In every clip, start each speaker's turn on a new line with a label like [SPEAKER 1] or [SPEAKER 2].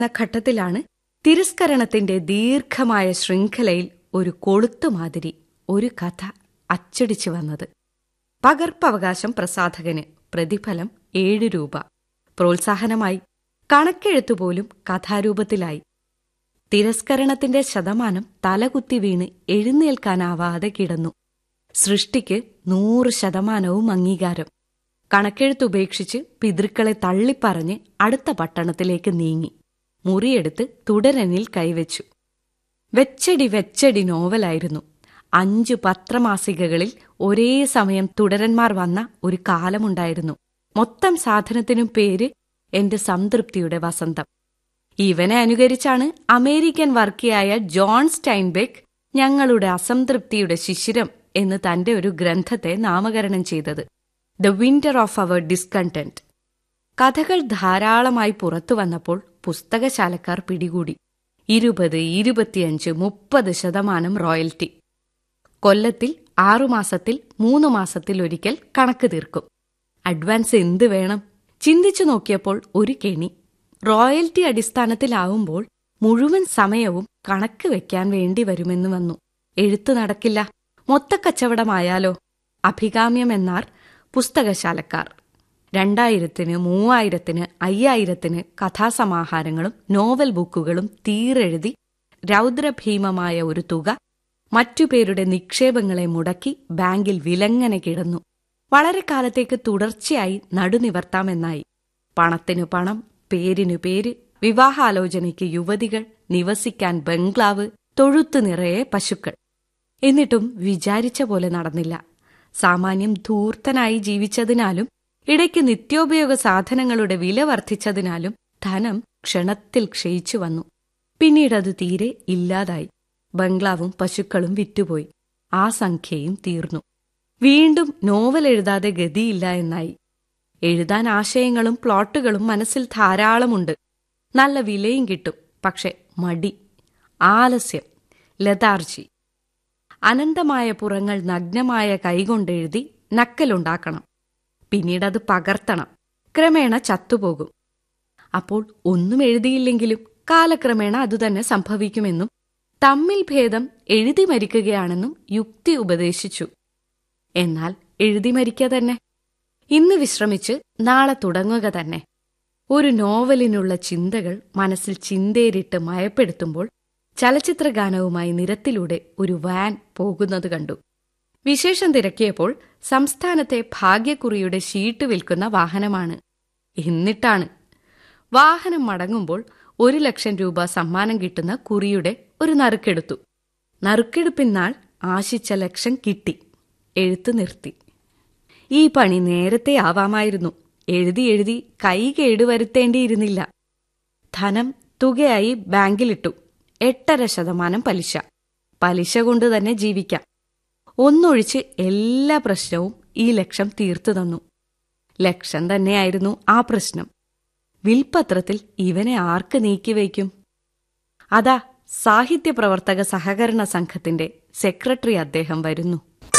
[SPEAKER 1] എന്ന ഘട്ടത്തിലാണ് തിരസ്കരണത്തിന്റെ ദീർഘമായ ശൃംഖലയിൽ ഒരു കൊളുത്തുമാതിരി ഒരു കഥ അച്ചടിച്ചു വന്നത് പകർപ്പവകാശം പ്രസാധകന് പ്രതിഫലം ഏഴ് രൂപ പ്രോത്സാഹനമായി കണക്കെഴുത്തുപോലും കഥാരൂപത്തിലായി തിരസ്കരണത്തിന്റെ ശതമാനം തലകുത്തി വീണ് എഴുന്നേൽക്കാനാവാതെ കിടന്നു സൃഷ്ടിക്ക് നൂറ് ശതമാനവും അംഗീകാരം കണക്കെഴുത്തുപേക്ഷിച്ച് പിതൃക്കളെ തള്ളിപ്പറഞ്ഞ് അടുത്ത പട്ടണത്തിലേക്ക് നീങ്ങി മുറിയെടുത്ത് തുടരനിൽ കൈവച്ചു വെച്ചടി വെച്ചടി നോവലായിരുന്നു അഞ്ചു പത്രമാസികകളിൽ ഒരേ സമയം തുടരന്മാർ വന്ന ഒരു കാലമുണ്ടായിരുന്നു മൊത്തം സാധനത്തിനും പേര് എന്റെ സംതൃപ്തിയുടെ വസന്തം ഇവനെ അനുകരിച്ചാണ് അമേരിക്കൻ വർക്കിയായ ജോൺ സ്റ്റൈൻബെക്ക് ഞങ്ങളുടെ അസംതൃപ്തിയുടെ ശിശിരം എന്ന് തന്റെ ഒരു ഗ്രന്ഥത്തെ നാമകരണം ചെയ്തത് the winter of our discontent കഥകൾ ധാരാളമായി പുറത്തു വന്നപ്പോൾ പുസ്തകശാലക്കാർ പിടികൂടി ഇരുപത് ഇരുപത്തിയഞ്ച് മുപ്പത് ശതമാനം റോയൽറ്റി കൊല്ലത്തിൽ ആറുമാസത്തിൽ മൂന്ന് മാസത്തിൽ ഒരിക്കൽ കണക്ക് തീർക്കും അഡ്വാൻസ് എന്ത് വേണം ചിന്തിച്ചു നോക്കിയപ്പോൾ ഒരു കെണി റോയൽറ്റി അടിസ്ഥാനത്തിലാവുമ്പോൾ മുഴുവൻ സമയവും കണക്ക് വെക്കാൻ വേണ്ടി വരുമെന്ന് വന്നു എഴുത്തു നടക്കില്ല മൊത്തക്കച്ചവടമായാലോ അഭികാമ്യമെന്നാർ പുസ്തകശാലക്കാർ രണ്ടായിരത്തിന് മൂവായിരത്തിന് അയ്യായിരത്തിന് കഥാസമാഹാരങ്ങളും നോവൽ ബുക്കുകളും തീരെഴുതി രൗദ്രഭീമമായ ഒരു തുക മറ്റുപേരുടെ നിക്ഷേപങ്ങളെ മുടക്കി ബാങ്കിൽ വിലങ്ങനെ കിടന്നു വളരെ കാലത്തേക്ക് തുടർച്ചയായി നടുനിവർത്താമെന്നായി പണത്തിനു പണം പേരിനു പേര് വിവാഹാലോചനയ്ക്ക് യുവതികൾ നിവസിക്കാൻ ബംഗ്ലാവ് തൊഴുത്തു നിറയെ പശുക്കൾ എന്നിട്ടും വിചാരിച്ച പോലെ നടന്നില്ല സാമാന്യം ധൂർത്തനായി ജീവിച്ചതിനാലും ഇടയ്ക്ക് നിത്യോപയോഗ സാധനങ്ങളുടെ വില വർദ്ധിച്ചതിനാലും ധനം ക്ഷണത്തിൽ ക്ഷയിച്ചു വന്നു പിന്നീടത് തീരെ ഇല്ലാതായി ബംഗ്ലാവും പശുക്കളും വിറ്റുപോയി ആ സംഖ്യയും തീർന്നു വീണ്ടും നോവൽ എഴുതാതെ ഗതിയില്ല എന്നായി എഴുതാൻ ആശയങ്ങളും പ്ലോട്ടുകളും മനസ്സിൽ ധാരാളമുണ്ട് നല്ല വിലയും കിട്ടും പക്ഷെ മടി ആലസ്യം ലതാർജി അനന്തമായ പുറങ്ങൾ നഗ്നമായ കൈകൊണ്ടെഴുതി നക്കലുണ്ടാക്കണം പിന്നീടത് പകർത്തണം ക്രമേണ ചത്തുപോകും അപ്പോൾ ഒന്നും എഴുതിയില്ലെങ്കിലും കാലക്രമേണ അതുതന്നെ സംഭവിക്കുമെന്നും തമ്മിൽ ഭേദം എഴുതി മരിക്കുകയാണെന്നും യുക്തി ഉപദേശിച്ചു എന്നാൽ എഴുതി മരിക്കുക തന്നെ ഇന്ന് വിശ്രമിച്ച് നാളെ തുടങ്ങുക തന്നെ ഒരു നോവലിനുള്ള ചിന്തകൾ മനസ്സിൽ ചിന്തേരിട്ട് മയപ്പെടുത്തുമ്പോൾ ചലച്ചിത്രഗാനവുമായി നിരത്തിലൂടെ ഒരു വാൻ പോകുന്നത് കണ്ടു വിശേഷം തിരക്കിയപ്പോൾ സംസ്ഥാനത്തെ ഭാഗ്യക്കുറിയുടെ ഷീട്ട് വിൽക്കുന്ന വാഹനമാണ് എന്നിട്ടാണ് വാഹനം മടങ്ങുമ്പോൾ ഒരു ലക്ഷം രൂപ സമ്മാനം കിട്ടുന്ന കുറിയുടെ ഒരു നറുക്കെടുത്തു നറുക്കെടുപ്പിനാൾ ആശിച്ച ലക്ഷം കിട്ടി എഴുത്തു നിർത്തി ഈ പണി നേരത്തെ ആവാമായിരുന്നു എഴുതി എഴുതി കൈ കേടുവരുത്തേണ്ടിയിരുന്നില്ല ധനം തുകയായി ബാങ്കിലിട്ടു എട്ടര ശതമാനം പലിശ പലിശ കൊണ്ട് തന്നെ ജീവിക്കാം ഒന്നൊഴിച്ച് എല്ലാ പ്രശ്നവും ഈ ലക്ഷം തീർത്തു തന്നു ലക്ഷം തന്നെയായിരുന്നു ആ പ്രശ്നം വിൽപത്രത്തിൽ ഇവനെ ആർക്ക് നീക്കിവയ്ക്കും അതാ സാഹിത്യപ്രവർത്തക സഹകരണ സംഘത്തിന്റെ സെക്രട്ടറി അദ്ദേഹം വരുന്നു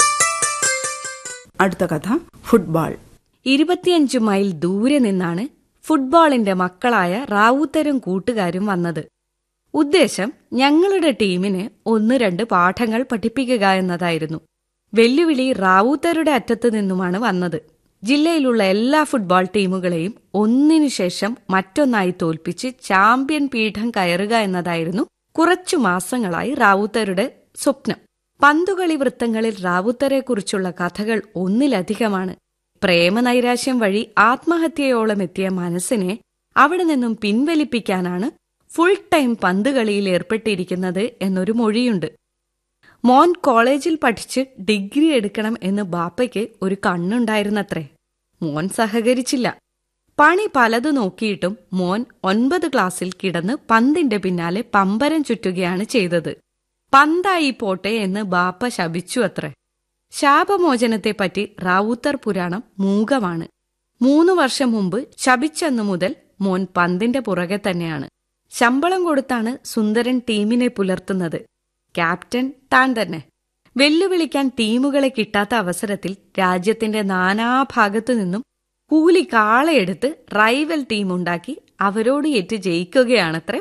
[SPEAKER 2] അടുത്ത കഥ ഫുട്ബോൾ
[SPEAKER 1] ഇരുപത്തിയഞ്ചു മൈൽ ദൂരെ നിന്നാണ് ഫുട്ബോളിന്റെ മക്കളായ റാവുത്തരും കൂട്ടുകാരും വന്നത് ഉദ്ദേശം ഞങ്ങളുടെ ടീമിന് ഒന്ന് രണ്ട് പാഠങ്ങൾ പഠിപ്പിക്കുക എന്നതായിരുന്നു വെല്ലുവിളി റാവുത്തരുടെ അറ്റത്തു നിന്നുമാണ് വന്നത് ജില്ലയിലുള്ള എല്ലാ ഫുട്ബോൾ ടീമുകളെയും ഒന്നിനു ശേഷം മറ്റൊന്നായി തോൽപ്പിച്ച് ചാമ്പ്യൻ പീഠം കയറുക എന്നതായിരുന്നു കുറച്ചു മാസങ്ങളായി റാവുത്തരുടെ സ്വപ്നം പന്തുകളി വൃത്തങ്ങളിൽ റാവുത്തരെക്കുറിച്ചുള്ള കഥകൾ ഒന്നിലധികമാണ് പ്രേമനൈരാശ്യം വഴി ആത്മഹത്യയോളം എത്തിയ മനസ്സിനെ അവിടെ നിന്നും പിൻവലിപ്പിക്കാനാണ് ഫുൾ ടൈം പന്തുകളിയിൽ ഏർപ്പെട്ടിരിക്കുന്നത് എന്നൊരു മൊഴിയുണ്ട് മോൻ കോളേജിൽ പഠിച്ച് ഡിഗ്രി എടുക്കണം എന്ന് ബാപ്പയ്ക്ക് ഒരു കണ്ണുണ്ടായിരുന്നത്രേ മോൻ സഹകരിച്ചില്ല പണി പലത് നോക്കിയിട്ടും മോൻ ഒൻപത് ക്ലാസ്സിൽ കിടന്ന് പന്തിന്റെ പിന്നാലെ പമ്പരം ചുറ്റുകയാണ് ചെയ്തത് പന്തായി പോട്ടെ എന്ന് ബാപ്പ ശപിച്ചു അത്രേ ശാപമോചനത്തെപ്പറ്റി റാവുത്തർ പുരാണം മൂകമാണ് മൂന്നു വർഷം മുമ്പ് ശപിച്ചെന്നു മുതൽ മോൻ പന്തിന്റെ പുറകെ തന്നെയാണ് ശമ്പളം കൊടുത്താണ് സുന്ദരൻ ടീമിനെ പുലർത്തുന്നത് ക്യാപ്റ്റൻ താൻ തന്നെ വെല്ലുവിളിക്കാൻ ടീമുകളെ കിട്ടാത്ത അവസരത്തിൽ രാജ്യത്തിന്റെ നാനാഭാഗത്തു നിന്നും കൂലി കാളയെടുത്ത് റൈവൽ ടീമുണ്ടാക്കി അവരോട് ഏറ്റ് ജയിക്കുകയാണത്രേ